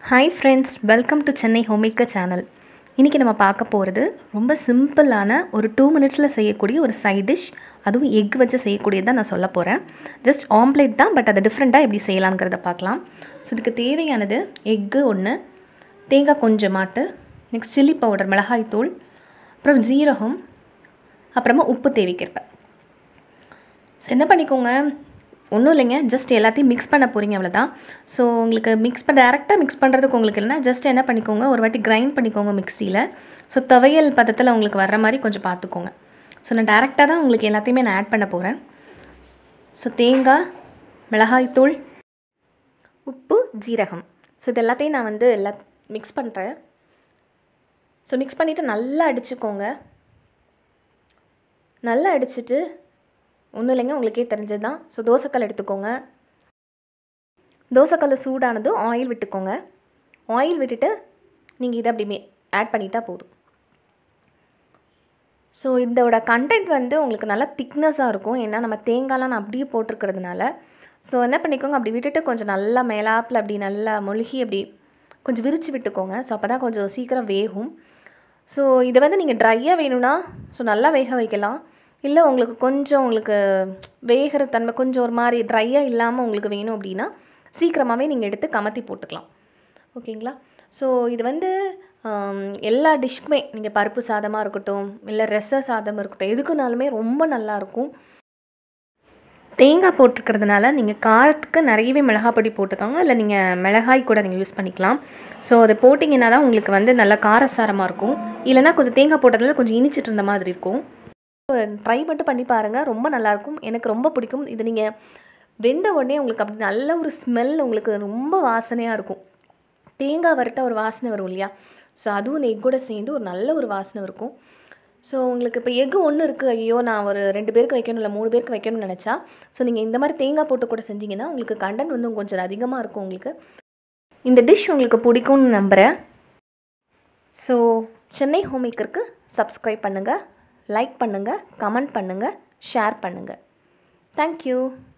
hi friends welcome to Chennai homemaker channel இன்றைக்கி நம்ம பார்க்க போகிறது ரொம்ப சிம்பிளான ஒரு டூ மினிட்ஸில் செய்யக்கூடிய ஒரு சைட் டிஷ் அதுவும் எக் வச்சு செய்யக்கூடியது தான் நான் சொல்ல போகிறேன் ஜஸ்ட் ஆம்லேட் தான் பட் அதை டிஃப்ரெண்ட்டாக எப்படி செய்யலாங்கிறத பார்க்கலாம் ஸோ இதுக்கு தேவையானது எக்கு ஒன்று தேங்காய் கொஞ்சமாட்டு நெக்ஸ்ட் சில்லி பவுடர் மிளகாய் தூள் அப்புறம் ஜீரகம் அப்புறமா உப்பு தேவைக்கிறப்ப ஸோ என்ன பண்ணிக்கோங்க ஒன்றும் இல்லைங்க ஜஸ்ட் எல்லாத்தையும் மிக்ஸ் பண்ண போகிறீங்க அவ்வளோதான் ஸோ உங்களுக்கு மிக்ஸ் பண்ண டேரெக்டாக மிக்ஸ் பண்ணுறதுக்கு உங்களுக்கு இல்லைனா ஜஸ்ட் என்ன பண்ணிக்கோங்க ஒரு வாட்டி கிரைண்ட் பண்ணிக்கோங்க மிக்சியில் ஸோ துவையல் பதத்தில் உங்களுக்கு வர்ற மாதிரி கொஞ்சம் பார்த்துக்கோங்க ஸோ நான் டேரெக்டாக தான் உங்களுக்கு எல்லாத்தையுமே நான் ஆட் பண்ண போகிறேன் ஸோ தேங்காய் மிளகாய்த்தூள் உப்பு ஜீரகம் ஸோ இது எல்லாத்தையும் நான் வந்து எல்லா மிக்ஸ் பண்ணுறேன் ஸோ மிக்ஸ் பண்ணிவிட்டு நல்லா அடிச்சுக்கோங்க நல்லா அடிச்சுட்டு ஒன்றும் இல்லைங்க உங்களுக்கே தெரிஞ்சது தான் ஸோ தோசைக்கல் எடுத்துக்கோங்க தோசைக்கல் சூடானதும் ஆயில் விட்டுக்கோங்க ஆயில் விட்டுட்டு நீங்கள் இதை அப்படி ஆட் பண்ணிட்டா போதும் ஸோ இதோட கண்டென்ட் வந்து உங்களுக்கு நல்லா திக்னஸாக இருக்கும் ஏன்னா நம்ம தேங்காய்லாம் நான் அப்படியே போட்டிருக்கிறதுனால ஸோ என்ன பண்ணிக்கோங்க அப்படி விட்டுட்டு கொஞ்சம் நல்லா மேலாப்பில் அப்படி நல்லா மொழுகி அப்படி கொஞ்சம் விரித்து விட்டுக்கோங்க ஸோ அப்போ தான் கொஞ்சம் சீக்கிரம் வேகும் ஸோ இதை வந்து நீங்கள் ட்ரையாக வேணும்னா ஸோ நல்லா வேக வைக்கலாம் இல்லை உங்களுக்கு கொஞ்சம் உங்களுக்கு வேகிற தன்மை கொஞ்சம் ஒரு மாதிரி ட்ரையாக இல்லாமல் உங்களுக்கு வேணும் அப்படின்னா சீக்கிரமாகவே நீங்கள் எடுத்து கமத்தி போட்டுக்கலாம் ஓகேங்களா ஸோ இது வந்து எல்லா டிஷ்க்குமே நீங்கள் பருப்பு சாதமாக இருக்கட்டும் இல்லை ரச சாதம் இருக்கட்டும் எதுக்குனாலுமே ரொம்ப நல்லாயிருக்கும் தேங்காய் போட்டிருக்கிறதுனால நீங்கள் காரத்துக்கு நிறையவே மிளகாய் பொடி போட்டுக்கோங்க இல்லை நீங்கள் மிளகாய் கூட நீங்கள் யூஸ் பண்ணிக்கலாம் ஸோ அதை போட்டிங்கன்னா தான் உங்களுக்கு வந்து நல்லா காரசாரமாக இருக்கும் இல்லைனா கொஞ்சம் தேங்காய் போட்டதுனால கொஞ்சம் இனிச்சிட்டு இருந்த மாதிரி இருக்கும் ட்ரை மட்டும் பண்ணி பாருங்கள் ரொம்ப நல்லாயிருக்கும் எனக்கு ரொம்ப பிடிக்கும் இது நீங்கள் வெந்த உடனே உங்களுக்கு அப்படி நல்ல ஒரு ஸ்மெல் உங்களுக்கு ரொம்ப வாசனையாக இருக்கும் தேங்காய் வறுத்த ஒரு வாசனை வரும் இல்லையா ஸோ அதுவும் இந்த எக்கோட சேர்ந்து ஒரு நல்ல ஒரு வாசனை இருக்கும் ஸோ உங்களுக்கு இப்போ எக்கு ஒன்று இருக்குது ஐயோ நான் ஒரு ரெண்டு பேருக்கு வைக்கணும் இல்லை மூணு பேருக்கு வைக்கணும்னு நினச்சா ஸோ நீங்கள் இந்த மாதிரி தேங்காய் போட்டு கூட செஞ்சிங்கன்னா உங்களுக்கு கண்டென்ட் வந்து கொஞ்சம் அதிகமாக இருக்கும் உங்களுக்கு இந்த டிஷ் உங்களுக்கு பிடிக்கும்னு நம்புகிறேன் ஸோ சென்னை ஹோம்மேக்கருக்கு சப்ஸ்கிரைப் பண்ணுங்கள் லைக் பண்ணுங்கள் கமெண்ட் பண்ணுங்கள் ஷேர் பண்ணுங்கள் தேங்க்யூ